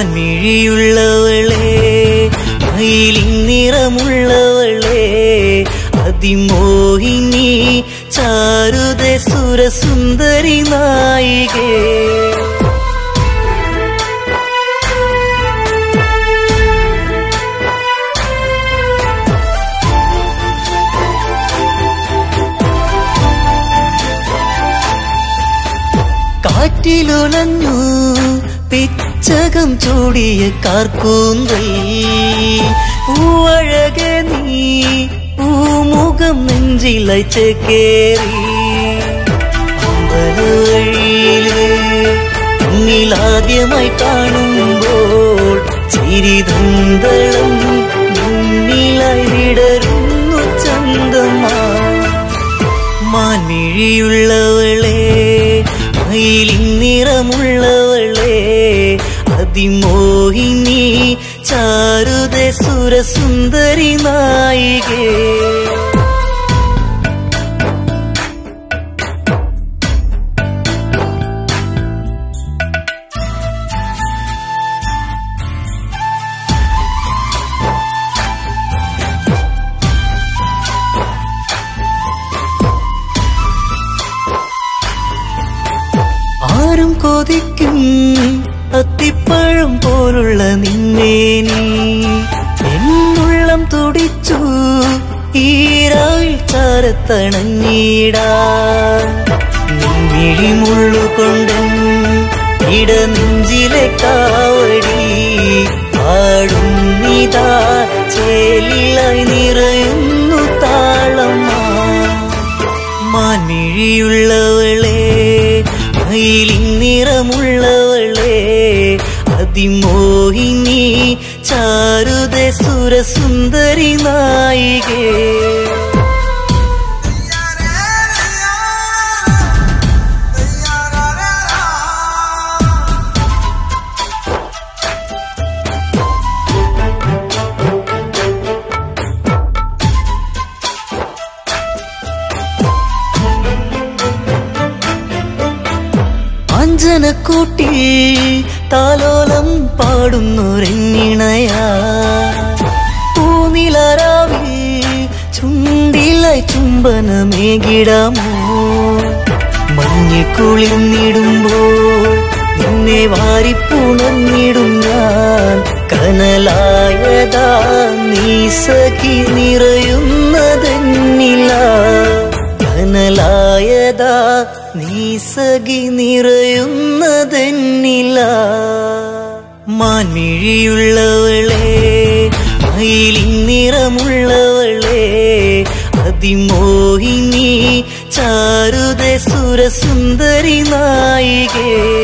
മാൻമിഴിയുള്ളവളെ മയിലിൻ നിറമുള്ളവളെ അതിമോഹിനി ചാരുത സുരസുന്ദരി നായികേ കാറ്റിലുലഞ്ഞു പിച്ചകം ചൂടിയ കാർക്കൂന്തൽ പൂവഴകെ നീ പൂമുഖം നെഞ്ചിലച്ച് കേറി അമ്പലവഴിയില് മുന്നിലാദ്യമായി കാണുമ്പോൾ ചിരിതന്തളം മുന്നിലായി വിടരുന്നു ചന്തമാ മാൻമിഴിയുള്ളവളെ മയിലിൻ നിറമുള്ളവളെ അതിമോഹിനി ചാരുത സുരസുന്ദരി നായികേ ആരും കൊതിക്കും അത്തിപ്പഴം പോലുള്ള നിന്നെ നീ എന്നുള്ളം തുടിച്ചു ഈരാവിൽ ചാരത്തണഞ്ഞിടാ നിൻമിഴിമുള്ളുകൊണ്ടൻ ഇട നെഞ്ചിലെ കാവടി പാടും നിതാ ചേലിലായി നിറയുന്നു താളമാ മാൻമിഴിയുള്ളവളെ മയിലിൻ നിറമുള്ളവളെ അതിമോഹിനി ചാരുത സുരസുന്ദരി നായികേ അഞ്ജനക്കൂട്ടിൽ താലോലം പാടുന്നൊരെണ്ണിണയാ പൂനിലരാവിൽ ചുണ്ടിലായി ചുംബനമേകിടാമോ മഞ്ഞ് കുളിർന്നിടുമ്പോൾ നിന്നെ വാരിപ്പുണർന്നിടും ഞാൻ കനലായതാ നീ സഖി നിറയുന്നതെന്നില്ല കനലായതാ നീ സഖി നിറയുന്നതെന്നില്ല മാൻമിഴിയുള്ളവളെ മയിലിൻ നിറമുള്ളവളെ അതിമോഹിനി ചാരുത സുരസുന്ദരി നായികേ